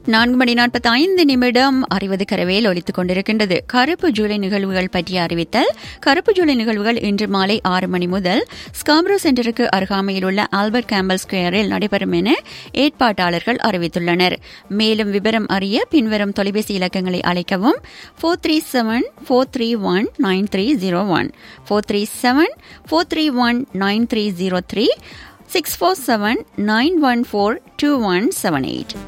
நான்கு மணி நாற்பத்தி ஐந்து நிமிடம் அறிவது கரவேல் ஒலித்துக் கொண்டிருக்கின்றது கருப்பு ஜூலை நிகழ்வுகள் பற்றிய அறிவித்தல் கருப்பு ஜூலை நிகழ்வுகள் இன்று மாலை ஆறு மணி முதல் ஸ்காம்ரோ சென்டருக்கு அருகாமையில் உள்ள ஆல்பர்ட் கேம்பல் ஸ்கொயரில் நடைபெறும் என ஏற்பாட்டாளர்கள் அறிவித்துள்ளனர் மேலும் விவரம் அறிய பின்வரும் தொலைபேசி இலக்கங்களை அழைக்கவும் four three seven four three one nine three zero one four three seven four three one nine three zero three six four seven nine one four two one seven eight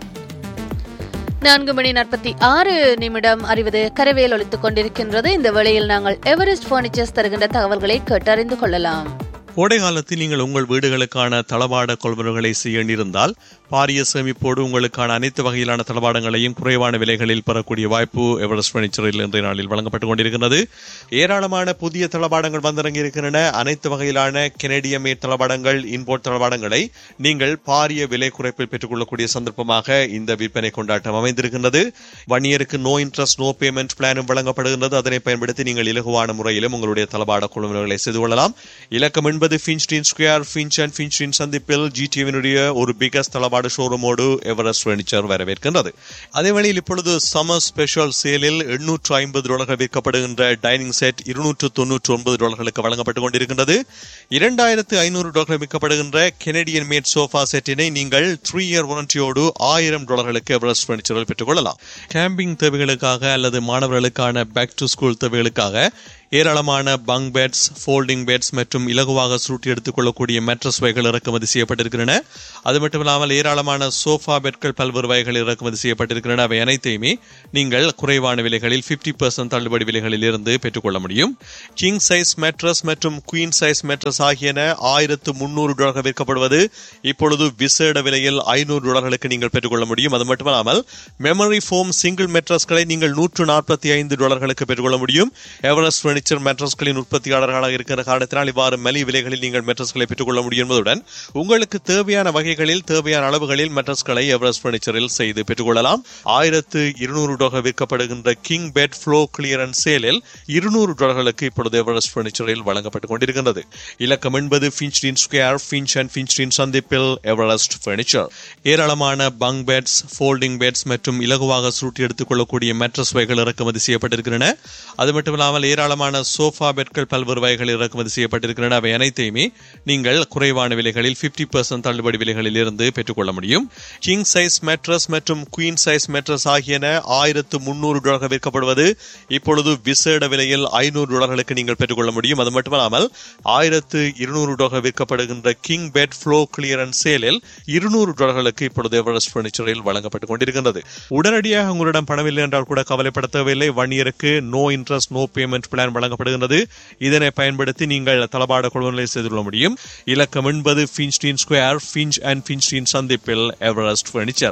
நான்கு மணி நாற்பத்தி ஆறு நிமிடம் அறிவது கரவேல் ஒலித்துக் கொண்டிருக்கின்றது இந்த வேளையில் நாங்கள் எவரெஸ்ட் பர்னிச்சர்ஸ் தருகின்ற தகவல்களை கேட்டறிந்து கொள்ளலாம் கோடை காலத்தில் நீங்கள் உங்கள் வீடுகளுக்கான தளவாட கொள்வனவுகளை செய்ய நேர்ந்தால் பாரிய சேமிப்போடு உங்களுக்கான அனைத்து வகையிலான தளவாடங்களையும் குறைவான விலைகளில் பெறக்கூடிய வாய்ப்பு எவரெஸ்ட் பர்னிச்சரில் இன்றைய நாளில் வழங்கப்பட்டுக் கொண்டிருக்கிறது ஏராளமான புதிய தளவாடங்கள் வந்திறங்கி இருக்கின்றன அனைத்து வகையிலான கெனடிய மேட் தளவாடங்கள் இன்போர்ட் தளவாடங்களை நீங்கள் பாரிய விலை குறைப்பில் பெற்றுக்கொள்ளக்கூடிய சந்தர்ப்பமாக இந்த விற்பனை கொண்டாட்டம் அமைந்திருக்கின்றது வன்னியருக்கு நோ இன்ட்ரெஸ்ட் நோ பேமெண்ட் பிளானும் வழங்கப்படுகின்றது அதனை பயன்படுத்தி நீங்கள் இலகுவான முறையிலும் உங்களுடைய தளவாட கொள்வனவுகளை செய்து கொள்ளலாம் இலக்கம் என்பது Finchdene square Finch and Finchdene சந்திப்பில் ஜிடிவினுடைய ஒரு பிகஸ்ட் தளவாட ஷோரூமோடு எவரெஸ்ட் பர்னிச்சர் வரவேற்கின்றது அதே வேளையில் இப்பொழுது சம்மர் ஸ்பெஷல் சேலில் எண்ணூற்று ஐம்பது டாலர்கள் விற்கப்படுகின்ற டைனிங் செட் இருநூற்று தொன்னூற்று ஒன்பது டாலர்களுக்கு வழங்கப்பட்டுக் கொண்டிருக்கின்றது இரண்டாயிரத்து ஐநூறு டாலர்கள் விற்கப்படுகின்ற கெனடியன் மேட் சோஃபா செட்டினை நீங்கள் த்ரீ இயர் வாரண்டியோடு ஆயிரம் டாலர்களுக்கு எவரெஸ்ட் பர்னிச்சரில் பெற்றுக்கொள்ளலாம் கேம்பிங் தேவைகளுக்காக அல்லது மாணவர்களுக்கான பேக் டு ஸ்கூல் தேவைகளுக்காக ஏராளமான பங்க் பெட்ஸ் ஃபோல்டிங் பெட்ஸ் மற்றும் இலகுவாக சுருட்டி எடுத்துக் கொள்ளக்கூடிய மெட்ரஸ் வகைகள் இறக்குமதி செய்யப்பட்டிருக்கின்றன அது மட்டும் இல்லாமல் ஏராளமான சோஃபா பெட்கள் பல்வேறு வகைகள் இறக்குமதி செய்யப்பட்டிருக்கின்றன அவை அனைத்தையுமே நீங்கள் குறைவான விலைகளில் பிப்டி பர்சன்ட் தள்ளுபடி விலைகளில் இருந்து பெற்றுக்கொள்ள முடியும் கிங் சைஸ் மெட்ரஸ் மற்றும் குயின் சைஸ் மெட்ரஸ் ஆகியன ஆயிரத்து முன்னூறு டாலர்கள் விற்கப்படுவது இப்பொழுது விசேட விலையில் ஐநூறு டாலர்களுக்கு நீங்கள் பெற்றுக்கொள்ள முடியும் அது மட்டுமல்லாமல் மெமரி ஃபோம் சிங்கிள் மெட்ரஸ்களை நீங்கள் நூற்று நாற்பத்தி ஐந்து டாலர்களுக்கு பெற்றுக்கொள்ள முடியும் எவரெஸ்ட் பர்னிச்சர் மெட்ரஸ்களின் உற்பத்தியாளர்களாக இருக்கிற காரணத்தினால் இவ்வாறு மலி விலைகளில் நீங்கள் மெட்ரஸ்களை பெற்றுக்கொள்ள முடியும் என்பதுடன் உங்களுக்கு தேவையான வகைகளில் தேவையான அளவுகளில் மெட்ரஸ்களை எவரெஸ்ட் பர்னிச்சரில் செய்து பெற்றுக்கொள்ளலாம் ஆயிரத்து இருநூறு டாலர் விற்கப்படுகின்ற கிங் பெட் ஃப்ளோ கிளியரன்ஸ் சேலில் இருநூறு டாலர்களுக்கு இப்பொழுது எவரெஸ்ட் பர்னிச்சரில் வழங்கப்பட்டுக் கொண்டிருக்கின்றது இலக்கம் என்பது Finchdene square Finch and Finchdene சந்திப்பில் எவரெஸ்ட் பர்னிச்சர் ஏராளமான பங்க் பெட்ஸ் ஃபோல்டிங் பெட்ஸ் மற்றும் இலகுவாக சுருட்டி எடுத்துக் கொள்ளக்கூடிய மெட்ரஸ் வகைகள் இறக்குமதி செய்யப்பட்டிருக்கின்றன அது மட்டுமில்லாமல் ஏராளமான சோஃபா பெட்கள் பல்வேறு வகைகள் இறக்குமதி செய்யப்பட்டிருக்கின்றன அவை அனைத்தையுமே நீங்கள் குறைவான விலைகளில் பிப்டி பர்சன்ட் தள்ளுபடி விலைகளில் இருந்து பெற்றுக்கொள்ள முடியும் கிங் சைஸ் மெட்ரஸ் மற்றும் குயின் சைஸ் மெட்ரஸ் ஆகியன ஆயிரத்து முன்னூறு டாலர்கள் விற்கப்படுவது இப்பொழுது விசேட விலையில் ஐநூறு டாலர்களுக்கு நீங்கள் பெற்றுக்கொள்ள முடியும் அது மட்டுமல்லாமல் ஆயிரத்து இருநூறு டாலர்கள் விற்கப்படுகின்ற கிங் பெட் ஃப்ளோ கிளியரன்ஸ் சேலில் இருநூறு டாலர்களுக்கு இப்பொழுது எவரெஸ்ட் பர்னிச்சரில் வழங்கப்பட்டுக் கொண்டிருக்கின்றது உடனடியாக உங்களிடம் பணமில்லை என்றால் கூட கவலைப்பட தேவையில்லை ஒன் இயருக்கு no interest no payment plan வழங்கப்படுகின்றது இதனை பயன்படுத்தி நீங்கள் தளபாட கொள்வனை செய்து கொள்ள முடியும் இலக்கம் என்பது Finchdene square Finch and Finchdene சந்திப்பில் எவரெஸ்ட் பர்னிச்சர்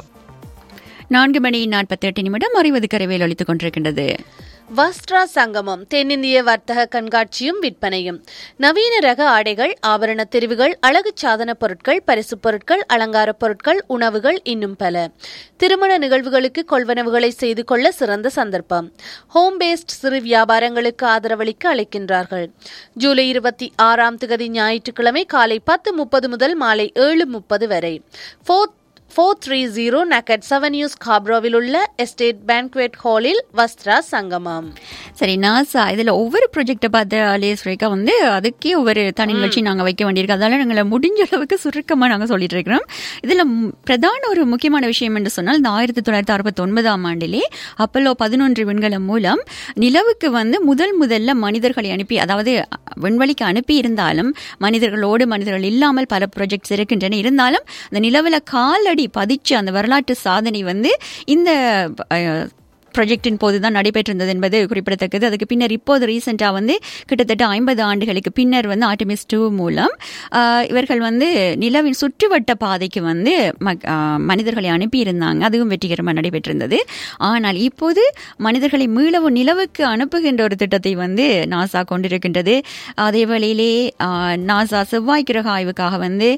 நான்கு மணி நாற்பத்தி எட்டு நிமிடம் அறிவது கரவேல் ஒலித்துக் கொண்டிருக்கின்றது வஸ்ட்ரா சங்கமம் தென்னிந்திய வர்த்தக கண்காட்சியும் விற்பனையும் நவீன ரக ஆடைகள் ஆபரண தெரிவுகள் அழகு சாதன பொருட்கள் பரிசுப் பொருட்கள் அலங்கார பொருட்கள் உணவுகள் இன்னும் பல திருமண நிகழ்வுகளுக்கு கொள்வனவுகளை செய்து கொள்ள சிறந்த சந்தர்ப்பம் ஹோம் பேஸ்ட் சிறு வியாபாரங்களுக்கு ஆதரவளிக்க அழைக்கின்றார்கள் ஜூலை இருபத்தி ஆறாம் திகதி ஞாயிற்றுக்கிழமை காலை பத்து முப்பது முதல் மாலை ஏழு முப்பது வரை fourth four three zero Nugget செவன்யூஸ் காப்ரோவில் உள்ள எஸ்டேட் பேங்க்வெட் ஹாலில் வஸ்த்ரா சங்கமம் சரி நாசா இதுல ஒவ்வொரு ப்ராஜெக்டை பார்த்தாலே சுரேகா வந்து அதுக்கே ஒவ்வொரு தனி நிகழ்ச்சி நாங்க வைக்க வேண்டியிருக்கு அதனால நாங்களை முடிஞ்ச அளவுக்கு சுருக்கமா நாங்க சொல்லிட்டு இருக்கிறோம் இதுல ம், பிரதான ஒரு முக்கியமான விஷயம் என்று சொன்னால் இந்த ஆயிரத்தி தொள்ளாயிரத்தி அறுபத்தி ஒன்பதாம் ஆண்டிலே அப்பல்லோ பதினொன்று விண்கலம் மூலம் நிலவுக்கு வந்து முதல் முதல்ல மனிதர்களை அனுப்பி அதாவது விண்வெளிக்கு அனுப்பி இருந்தாலும் மனிதர்களோடு மனிதர்கள் இல்லாமல் பல ப்ராஜெக்ட்ஸ் இருக்கின்றன இருந்தாலும் அந்த நிலவுல காலடி பதிச்சு அந்த வரலாற்று சாதனை வந்து இந்த அஹ், ப்ராஜெக்டின் போது தான் நடைபெற்றிருந்தது என்பது குறிப்பிடத்தக்கது அதுக்கு பின்னர் இப்போது ரீசெண்டாக வந்து கிட்டத்தட்ட ஐம்பது ஆண்டுகளுக்கு பின்னர் வந்து ஆர்டிமிஸ் டூ மூலம் ஆஹ், இவர்கள் வந்து நிலவின் சுற்றுவட்ட பாதைக்கு வந்து மக்- ஆஹ், மனிதர்களை அனுப்பியிருந்தாங்க அதுவும் வெற்றிகரமாக நடைபெற்றிருந்தது ஆனால் இப்போது மனிதர்களை மீளவும் நிலவுக்கு அனுப்புகின்ற ஒரு திட்டத்தை வந்து நாசா கொண்டிருக்கின்றது அதே வேளையிலே ஆஹ், நாசா செவ்வாய் கிரக ஆய்வுக்காக வந்து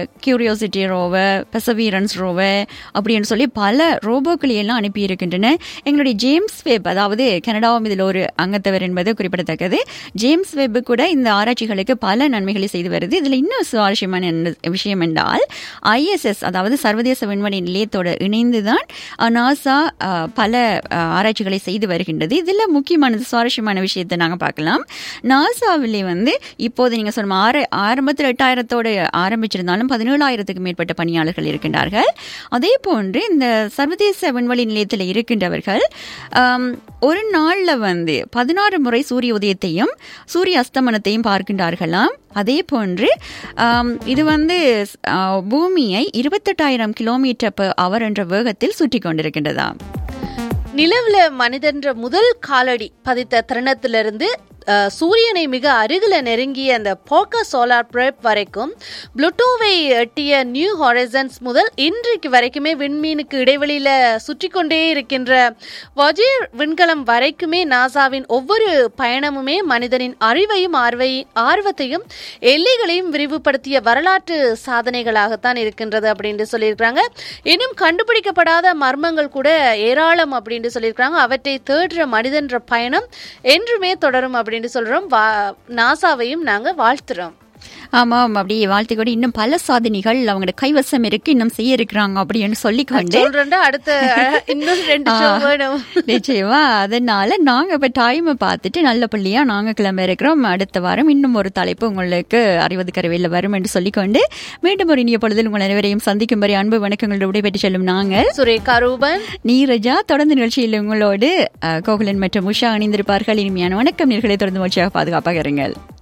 கியூரியோசிட்டி ரோவர் பெசவீரன்ஸ் ரோவர் அப்படின்னு சொல்லி பல ரோபோக்களை எல்லாம் அனுப்பியிருக்கின்றன எங்களுடைய ஜேம்ஸ் வெப் அதாவது கனடாவும் இதில் ஒரு அங்கத்தவர் என்பது குறிப்பிடத்தக்கது ஜேம்ஸ் வெப் கூட இந்த ஆராய்ச்சிகளுக்கு பல நன்மைகளை செய்து வருது இதில் இன்னும் சுவாரஸ்யமான என்ன- விஷயம் என்றால் ஐஎஸ்எஸ் அதாவது சர்வதேச விண்வெளி நிலையத்தோடு இணைந்துதான் அஹ், நாசா அஹ், பல அஹ், ஆராய்ச்சிகளை செய்து வருகின்றது இதில் முக்கியமானது சுவாரஸ்யமான விஷயத்தை நாங்கள் பார்க்கலாம் நாசாவிலே வந்து இப்போது நீங்கள் சொன்ன ஆர ஆரம்பத்தில் எட்டாயிரத்தோடு ஆரம்பிச்சிருந்தாலும் பதினேழாயிரத்துக்கு மேற்பட்ட பணியாளர்கள் இருக்கின்றார்கள் அதே போன்று இந்த சர்வதேச விண்வெளி நிலையத்தில் இருக்கின்றவர்கள் ஆம், ஒரு நாளில் வந்து பதினாறு முறை சூரிய உதயத்தையும் சூரிய அஸ்தமனத்தையும் பார்க்கின்றார்களாம் அதே போன்று ஆம், இது வந்து ஆ, பூமியை இருபத்தெட்டாயிரம் கிலோமீட்டர் per அவர் என்ற வேகத்தில் சுற்றி கொண்டிருக்கின்றதாம் நிலவுல மனிதன்ற முதல் காலடி பதித்த தருணத்திலிருந்து அஹ், சூரியனை மிக அருகில நெருங்கிய அந்த போக்கா சோலார் பிரேப் வரைக்கும் புளுட்டோவை எட்டிய நியூ ஹாரிசன்ஸ் முதல் இன்றைக்கு வரைக்குமே விண்மீனுக்கு இடைவெளியில சுற்றி கொண்டே இருக்கின்ற வஜீர் விண்கலம் வரைக்குமே நாசாவின் ஒவ்வொரு பயணமுமே மனிதனின் அறிவையும் ஆர்வை ஆர்வத்தையும் எல்லைகளையும் விரிவுபடுத்திய வரலாற்று சாதனைகளாகத்தான் இருக்கின்றது அப்படின்னு சொல்லியிருக்கிறாங்க இன்னும் கண்டுபிடிக்கப்படாத மர்மங்கள் கூட ஏராளம் அப்படின்னு சொல்லியிருக்கிறாங்க அவற்றை தேடுற மனிதன்ற பயணம் என்றுமே தொடரும் அப்படின்னு சொல்றோம் வா- நாசாவையும் நாங்க வாழ்த்துறோம் ஆமாம் அப்படி வாழ்த்து கூட இன்னும் பல சாதனைகள் அவங்களோட கைவசம் இருக்கு இன்னும் செய்ய இருக்கிறாங்க அப்படின்னு சொல்லிக்கொண்டு சொல்றேன்டா அடுத்த அஹ், இன்னும் ரெண்டு show வேணும் நிச்சயமா அதனால நாங்க இப்ப டைமை பார்த்துட்டு நல்ல பள்ளியா நாங்க கிளம்ப இருக்கிறோம் அடுத்த வாரம் இன்னும் ஒரு தலைப்பு உங்களுக்கு அறிவது கருவியில் வரும் என்று சொல்லிக்கொண்டு மீண்டும் ஒரு இனிய பொழுதில் உங்கள் அனைவரையும் சந்திக்கும் வரை அன்பு வணக்கங்களோடு விடைபெற்று செல்லும் நாங்கள் சுரேகா ரூபன் நீரஜா தொடர்ந்து நிகழ்ச்சியில் உங்களோடு அஹ், கோகுலன் மற்றும் உஷா அணிந்திருப்பார்கள் இனிமையான வணக்கம் நேர்களை தொடர்ந்து மகிழ்ச்சியாக பாதுகாப்பாக இருங்கள்